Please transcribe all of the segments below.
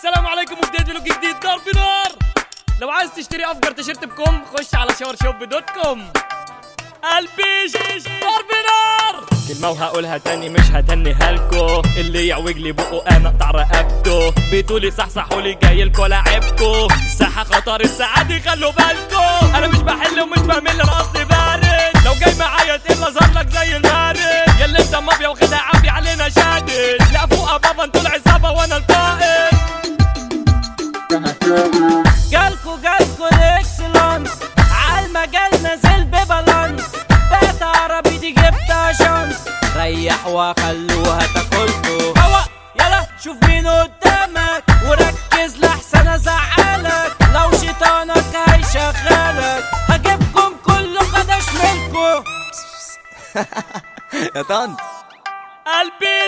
السلام عليكم وبداية فلوج جديد ضرب نار لو عايز تشتري افجر تيشيرت بكم خش على شاور شوب دوت كوم قلبي شيش ضرب نار كلمة وهقولها تاني مش هتنيها لكو اللي يعوج لي بقه انا اقطع رقبته بتقولي صحصحوا لي جاي لكو لعبكو الساحة خطر الساعة دي خلوا بالكو انا مش بحل ومش بمل انا قصدي بارد لو جاي معايا تقل ظهر لك زي المارد ياللي انت مافيا واخدها عافية علينا شادد لا فوق بابا انتوا العصابة وانا القائد جالكو جالكو الاكسلانس عالمجال نازل ببالانس بقت عربي دي جبتها شانس ريح وخلوها تاكلكو هوا يلا شوف مين قدامك وركز لحسن ازعلك لو شيطانك هيشغلك هجيبكم كله خدش ملكو يا طنط قلبي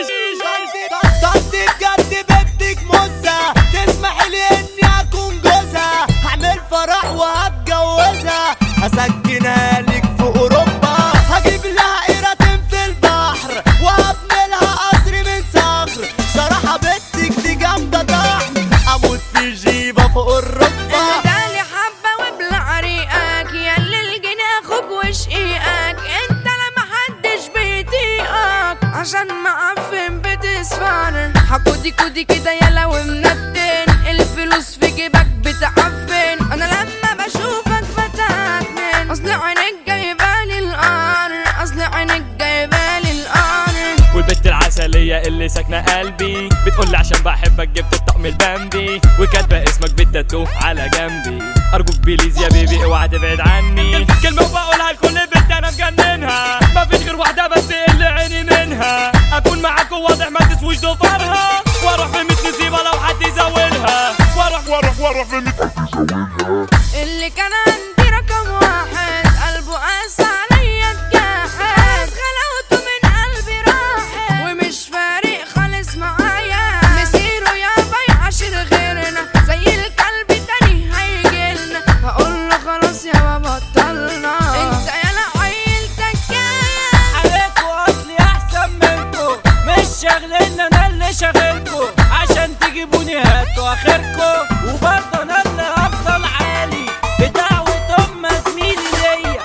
طنط بجد بدك مزة تسمح لي اني اكون جوزها هعمل فرح وهتجوزها هسكنها لك في اوروبا هجيب لها قيرتين في البحر وهبني لها قصر من صخر صراحة بنتك دي جامدة طحن اموت في جيبة فوق الركبة دالي حبة وابلع ريقك ياللي الجني اخوك وشقيقك انت لما حدش بيطيقك عشان معفن بتسفر حكودي كودي كده يلا ومنتن الفلوس في جيبك بتعفن انا لما بشوفك بتعكنن اصل عينك جايبالي القار اصل عينك جايبالي القار والبت العسلية اللي ساكنة قلبي بتقولي عشان بحبك جبت الطقم البامبي وكاتبة اسمك بالتاتو على جنبي أرجوك بليز يا بيبي اوعى تبعد عني كلمة وبقولها لكل بنت أنا مجننها ما فيش غير واحدة بس اللي عيني منها أكون معاك واضح ما تسويش ضفرها وأروح في ميت نسيبة لو حد يزولها وأروح وأروح وأروح في ميت اللي كان عندي رقم واحد قلبه قاس عليا الجاحد غلاوته من قلبي راحت ومش فارق خالص معايا مسيره يابا يعاشر غيرنا زي الكلب تاني هيجيلنا هقول له خلاص يابا بطلنا انت يالا عيلتك جايه عليكو اصلي احسن منكو مش شاغلين انا اللي شاغلكو عشان تجيبوني هاتوا اخركو وبرضه انا اللي هفضل عالي بدعوة ام زميلي ليا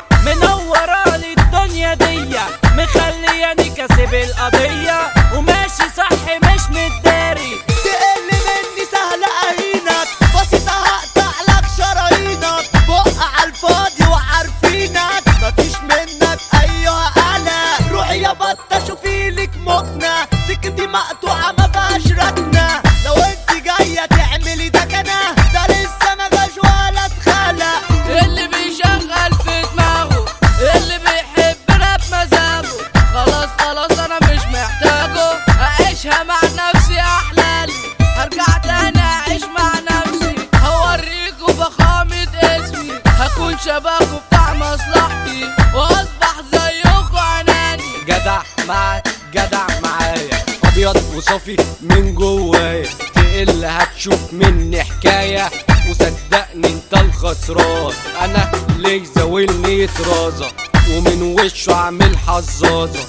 منورالي الدنيا ديا مخلياني كاسب القضية وماشي صح مش متداري تقل مني سهل اهينك بسيطة هقطع لك شرايينك بق على الفاضي وعارفينك مفيش منك ايها انا روحي يا بطة شوفي لك مكنة سكتي مقطوعة ما فيهاش ركنة لو انت جاية تعملي ده كنا ده لسه ما جاش ولا اتخلق اللي بيشغل في دماغه اللي بيحب راب مزاجه خلاص خلاص انا مش محتاجه اعيشها مع نفسي احلالي هرجع تاني اعيش مع نفسي هوريكوا فخامة اسمي هكون شبهكوا بتاع مصلحتي واصبح زيكوا عناني جدع مع جدع معايا ابيض وصافي من جوايا تقل هتشوف مني حكايه وصدقني انت الخسران انا ليه زاولني طرازه ومن وشه اعمل حظاظه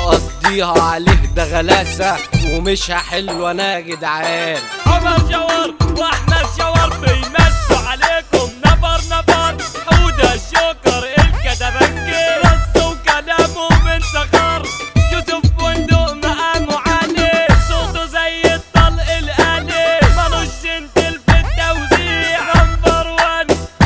اقضيها عليه ده غلاسه ومش هحل وانا يا جدعان عمر جوار واحمد جوار بيمسوا عليكم نفر نفر حودة الشوكر الكتبنكي رصوا كلامه من صغر يوسف بندق مقامه عالي صوته زي الطلق الآلي مالوش جنتل في التوزيع نمبر وان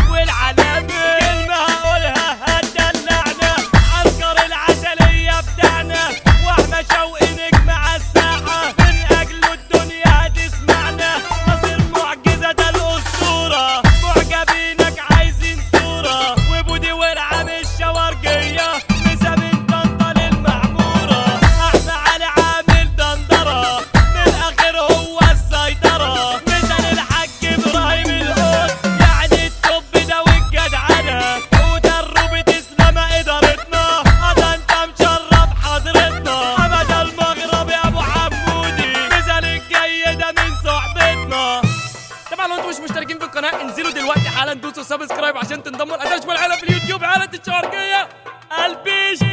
والعلامة كلمة هقولها هتدلعنا عسكر العسلية بتاعنا واحمد شوقي نجم عالساحة من أجله الدنيا هتسمعنا نصير معجزة ده الأسطورة معجبينك عايزين صورة وبودي ورعة مش شوارجية مسامين طنطا للمعمورة احنا علي عامل دندرة من الآخر هو السيطرة مثل الحاج إبراهيم القط يعني التوب ده والجدعنة ودرب تسلم إدارتنا هذا أنت مشرف حضرتنا حمد المغرب يا أبو حمودي مثل الجاي ده من صحبتنا طبعا لو انتم مش مشتركين في القناه انزلوا دلوقتي حالا دوسوا سبسكرايب عشان تنضموا لأداش والعيله في اليوتيوب عيله الشوارجيه قلبي